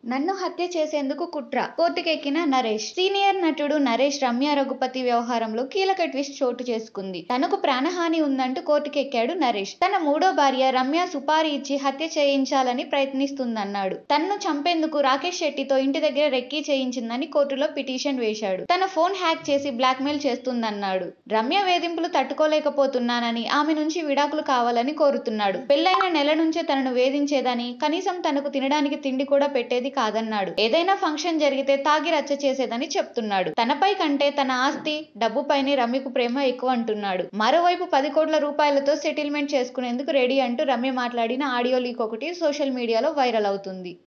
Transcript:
నన్ను హత్య చేసేందుకు కుట్ర కోర్టుకెక్కిన నరేష్ సీనియర్ నటుడు నరేష్ రమ్య రఘుపతి వ్యవహారంలో కీలక ట్విస్ట్ చోటు చేసుకుంది తనకు ప్రాణహాని ఉందంటూ కోర్టుకెక్కాడు నరేష్ తన మూడో భార్య రమ్య సుపారీ ఇచ్చి హత్య చేయించాలని ప్రయత్నిస్తుందన్నాడు తన్ను చంపేందుకు రాకేష్ శెట్టితో ఇంటి దగ్గర రెక్కీ చేయించిందని కోర్టులో పిటిషన్ వేశాడు తన ఫోన్ హ్యాక్ చేసి బ్లాక్మెయిల్ చేస్తుందన్నాడు రమ్య వేధింపులు తట్టుకోలేకపోతున్నానని ఆమె నుంచి విడాకులు కావాలని కోరుతున్నాడు పెళ్లైన నెల నుంచే తనను వేధించేదని కనీసం తనకు తినడానికి తిండి కూడా పెట్టేది కాదన్నాడు ఏదైనా ఫంక్షన్ జరిగితే తాగి రచ్చ చేసేదని చెప్తున్నాడు తనపై కంటే తన ఆస్తి డబ్బుపైనే రమ్యకు ప్రేమ ఎక్కువ అంటున్నాడు మరోవైపు పది కోట్ల రూపాయలతో సెటిల్మెంట్ చేసుకునేందుకు రెడీ అంటూ రమ్య మాట్లాడిన ఆడియో లీక్ ఒకటి సోషల్ మీడియాలో వైరల్ అవుతుంది